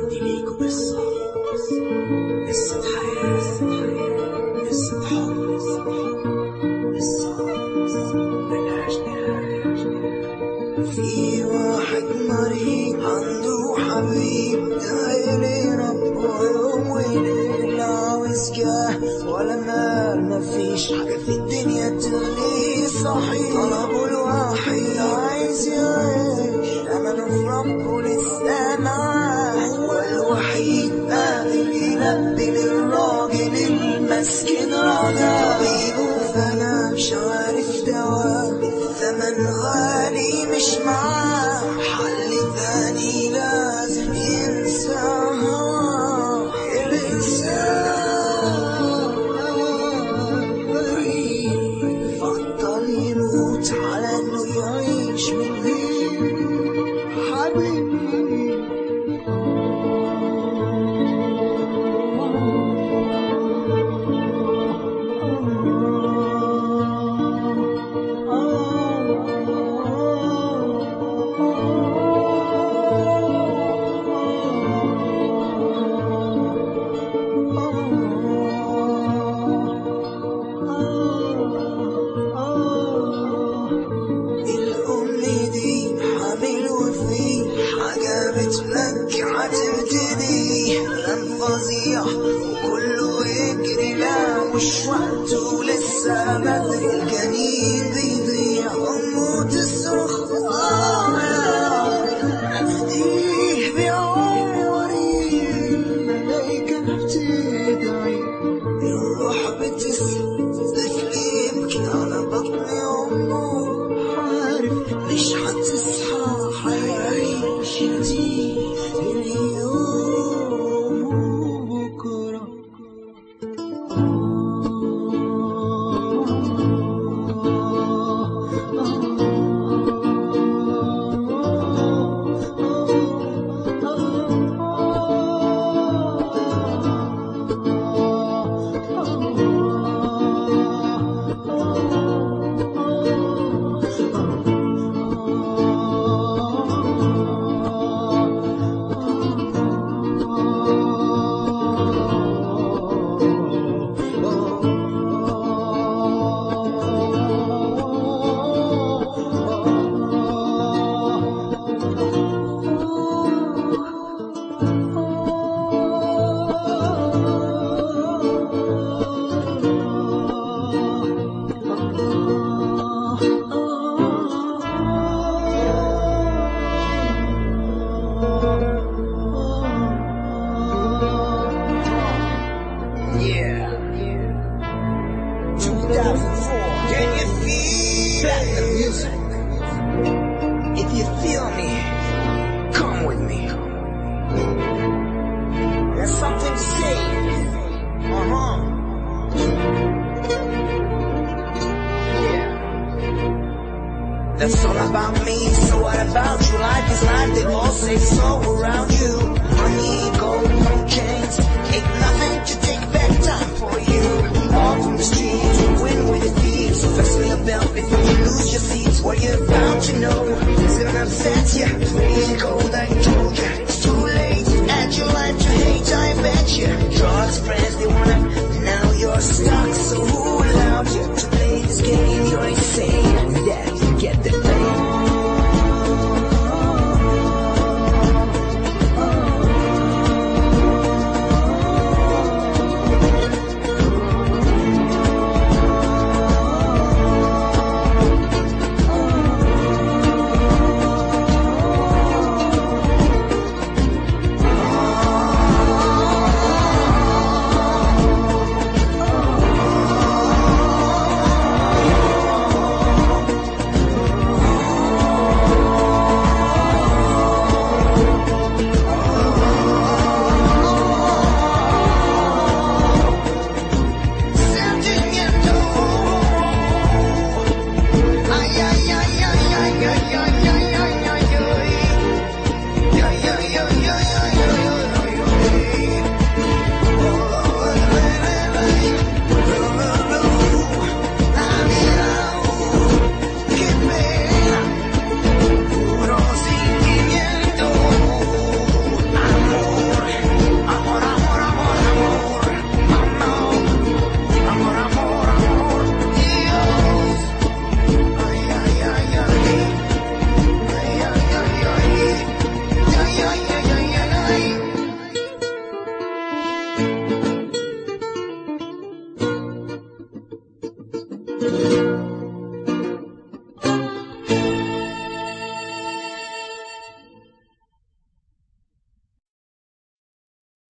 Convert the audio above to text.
دي ليك قصة قصة حياة قصة حب قصة ملهاش نهاية في واحد مريض عنده حبيب دايلي ربه يوم وليل لا عاوز جاه ولا مال مفيش حاجة في الدنيا تغنيه صحيح طلبه الوحيد عايز يعيش أمله في ربه لسه معاه هو الوحيد قادر يلبي للراجل المسكين رجاء طبيبه فأنا مش عارف دواء الثمن غالي مش معاه حل تاني لازم ينساها الإنسان غريب فضل يموت على إنه يعيش من غير حبيبي الأم دي حامل وفي حاجة بتمكع تبتدي كلام فظيع وكله يجري لا مش وقته لسه بدري الجنين بيضيع أمه تصرخ آه أفديه بعمري الملايكة بتدعي الروح بتسلم طفل يبكي على بطن أمه عارف مش هتصحى حيعيش يديه اليوم وبكرة Yeah. 2004. Can you feel the music? If you feel me, come with me. There's something to say. Uh huh. Yeah. That's all about me. So what about you? Life is life. They all say so.